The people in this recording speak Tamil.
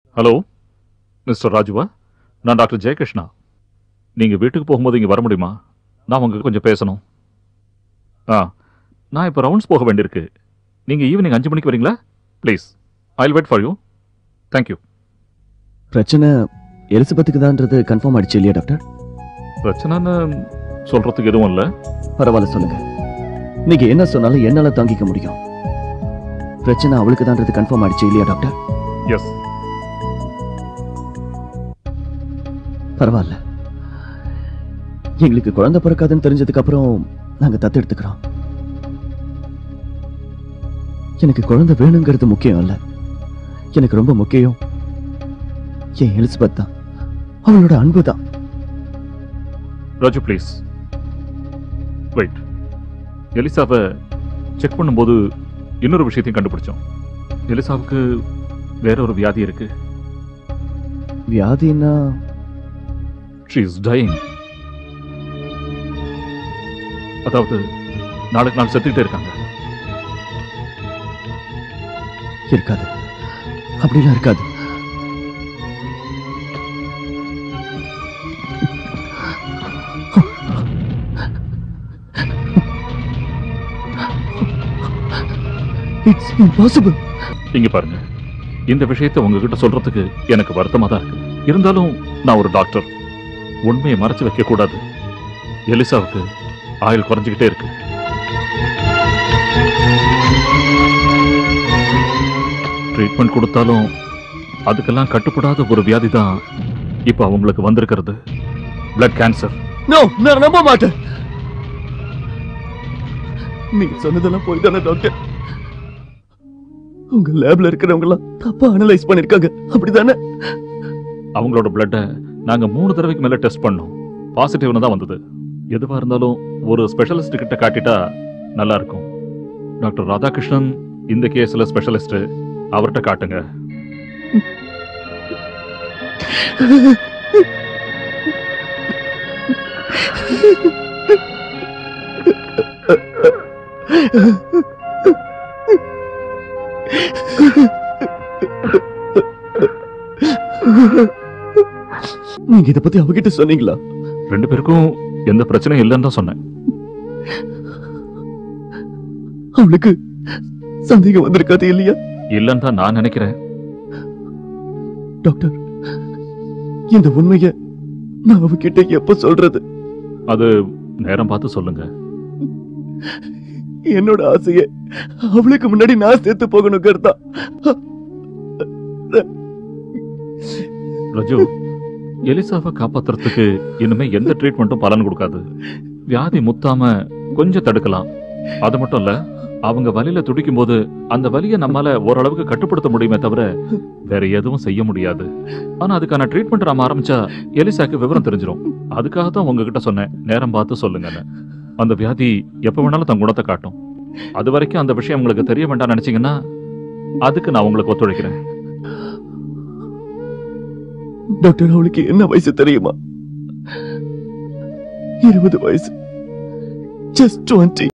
ஹலோ மிஸ்டர் ராஜுவா நான் டாக்டர் ஜெயகிருஷ்ணா நீங்க வீட்டுக்கு போகும்போது இங்க வர முடியுமா நான் உங்களுக்கு கொஞ்சம் பேசணும் ஆ நான் இப்போ ரவுண்ட்ஸ் போக வேண்டியிருக்கு நீங்க ஈவினிங் அஞ்சு மணிக்கு வரீங்களா please I'll wait for you thank you பிரச்சனை எலிசபெத்துக்கு தான்ன்றது கன்ஃபார்ம் ஆயிடுச்சு இல்லையா டாக்டர் பிரச்சனைன்னு சொல்றதுக்கு எதுவும் இல்லை பரவாயில்ல சொல்லுங்க நீங்க என்ன சொன்னாலும் என்னால தாங்கிக்க முடியும் பிரச்சனை அவளுக்கு தான்றது கன்ஃபார்ம் ஆயிடுச்சு இல்லையா டாக்டர் எஸ் பரவாயில்ல எங்களுக்கு குழந்தை பிறக்காதுன்னு தெரிஞ்சதுக்கு அப்புறம் நாங்க தத்தெடுத்துக்கிறோம் எனக்கு குழந்தை வேணுங்கிறது முக்கியம் இல்ல எனக்கு ரொம்ப முக்கியம் என் எலிசபெத் தான் அவளோட அன்பு தான் ராஜு ப்ளீஸ் வெயிட் எலிசாவை செக் பண்ணும்போது இன்னொரு விஷயத்தையும் கண்டுபிடிச்சோம் எலிசாவுக்கு வேற ஒரு வியாதி இருக்கு வியாதின்னா ஷீ இஸ் டையிங் அதாவது நாளுக்கு நாள் செத்துக்கிட்டே இருக்காங்க இருக்காது அப்படிலாம் இருக்காது இட்ஸ் இம்பாசிபிள் இங்க பாருங்க இந்த விஷயத்தை உங்ககிட்ட சொல்றதுக்கு எனக்கு வருத்தமா தான் இருக்கு இருந்தாலும் நான் ஒரு டாக்டர் உண்மையை மறைச்சு வைக்க கூடாது எலிசாவுக்கு ஆயுள் குறைஞ்சிக்கிட்டே இருக்கு ட்ரீட்மெண்ட் கொடுத்தாலும் அதுக்கெல்லாம் கட்டுப்படாத ஒரு வியாதி தான் இப்போ அவங்களுக்கு வந்திருக்கிறது பிளட் கேன்சர் நோ நான் நம்ப மாட்டேன் நீங்க சொன்னதெல்லாம் போய் தானே டாக்டர் உங்க லேப்ல இருக்கிறவங்க எல்லாம் தப்பா அனலைஸ் பண்ணிருக்காங்க அப்படிதானே அவங்களோட பிளட்டை நாங்க மூணு தடவைக்கு மேல டெஸ்ட் பண்ணோம் பாசிட்டிவ்னு தான் வந்தது எதுவா இருந்தாலும் ஒரு ஸ்பெஷலிஸ்ட் கிட்ட காட்டிட்டா நல்லா இருக்கும் டாக்டர் ராதாகிருஷ்ணன் இந்த கேஸ்ல ஸ்பெஷலிஸ்ட் அவர்கிட்ட காட்டுங்க நீங்க இத பத்தி அவகிட்ட சொன்னீங்களா ரெண்டு பேருக்கும் எந்த பிரச்சனையும் இல்லைன்னு தான் சொன்னேன் அவளுக்கு சந்தேகம் வந்திருக்காது இல்லையா இல்லைன்னு தான் நான் நினைக்கிறேன் டாக்டர் இந்த உண்மைய நான் அவகிட்ட எப்ப சொல்றது அது நேரம் பார்த்து சொல்லுங்க என்னோட ஆசைய அவளுக்கு முன்னாடி நான் சேர்த்து போகணுங்கிறதா ரஜு எலிசாவை காப்பாத்துறதுக்கு இனிமே எந்த ட்ரீட்மெண்ட்டும் பலன் கொடுக்காது வியாதி முத்தாம கொஞ்சம் தடுக்கலாம் அது மட்டும் இல்ல அவங்க வலியில துடிக்கும் போது அந்த வலியை நம்மால ஓரளவுக்கு கட்டுப்படுத்த முடியுமே தவிர வேற எதுவும் செய்ய முடியாது ஆனா அதுக்கான ட்ரீட்மெண்ட் நாம ஆரம்பிச்சா எலிசாக்கு விவரம் தெரிஞ்சிரும் அதுக்காக தான் உங்ககிட்ட சொன்னேன் நேரம் பார்த்து சொல்லுங்கன்னு அந்த வியாதி எப்ப வேணாலும் தன் குணத்தை காட்டும் அது வரைக்கும் அந்த விஷயம் உங்களுக்கு தெரிய வேண்டாம் நினைச்சீங்கன்னா அதுக்கு நான் உங்களுக்கு ஒத்துழைக்கிறேன் டாக்டர் அவளுக்கு என்ன வயசு தெரியுமா இருபது வயசு ஜஸ்ட் டுவெண்ட்டி